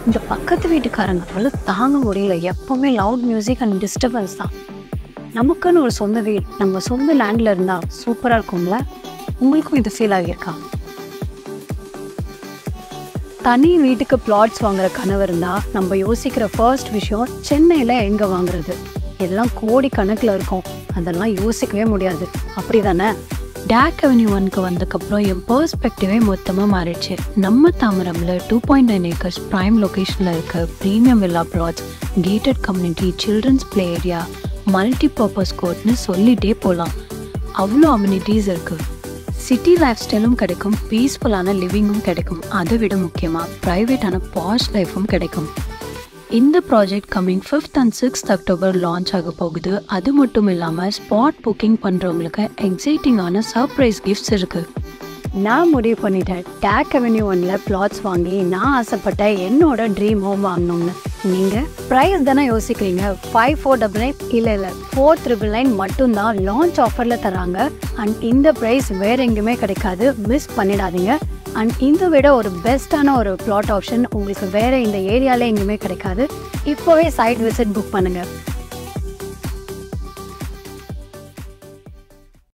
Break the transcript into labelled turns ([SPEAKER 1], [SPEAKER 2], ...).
[SPEAKER 1] இந்த பக்கத்து வீட்டுக்காரங்களால தாங்க முடியல எப்பவுமே லவுட் மியூசிக் அண்ட் டிஸ்டர்பன்ஸ் தான் நமக்குன்னு ஒரு சொந்த வீடு நம்ம சொந்த லேண்டில் இருந்தால் சூப்பராக இருக்கும்ல உங்களுக்கும் இது ஃபீல் ஆகியிருக்கா தனி வீட்டுக்கு பிளாட்ஸ் வாங்குற கனவு இருந்தால் நம்ம யோசிக்கிற ஃபர்ஸ்ட் விஷயம் சென்னையில் எங்கே வாங்குறது எல்லாம் கோடி கணக்கில் இருக்கும் அதெல்லாம் யோசிக்கவே முடியாது அப்படி தானே டேக் அவென்யூ ஒன்க்கு வந்ததுக்கப்புறம் என் பர்ஸ்பெக்டிவே மொத்தமாக மாறிடுச்சு நம்ம தாமரம்ல two point nine acres prime லொக்கேஷனில் இருக்க premium villa plots gated community children's play area multi purpose கோர்ட்னு சொல்லிட்டே போகலாம் அவ்வளோ அம்யூனிட்டிஸ் இருக்குது சிட்டி லைஃப் ஸ்டைலும் கிடைக்கும் பீஸ்ஃபுல்லான லிவிங்கும் கிடைக்கும் அதை விட முக்கியமாக ப்ரைவேட்டான பாஷ் லைஃபும் கிடைக்கும் இந்த project coming fifth and sixth October launch ஆக போகுது அது மட்டும் இல்லாமல் ஸ்பாட் புக்கிங் பண்ணுறவங்களுக்கு எக்ஸைட்டிங்கான சர்ப்ரைஸ் கிஃப்ட்ஸ் இருக்குது நான் முடிவு பண்ணிட்டேன் டேக் அவென்யூ ஒன்ல பிளாட்ஸ் வாங்கி நான் ஆசைப்பட்ட என்னோட ட்ரீம் ஹோம் வாங்கணும்னு நீங்கள் ப்ரைஸ் தானே யோசிக்கிறீங்க ஃபைவ் ஃபோர் டபுள் நைன் இல்லை இல்லை ஃபோர் ட்ரிபிள் நைன் மட்டும்தான் லான்ச் ஆஃபரில் தராங்க அண்ட் இந்த ப்ரைஸ் வேற எங்கேயுமே கிடைக்காது மிஸ் பண்ணிடாதீங்க அண்ட் இந்த விட ஒரு பெஸ்ட்டான ஒரு பிளாட் ஆப்ஷன் உங்களுக்கு வேற இந்த ஏரியாவில் எங்கேயுமே கிடைக்காது இப்போவே சைட் விசிட் புக் பண்ணுங்கள்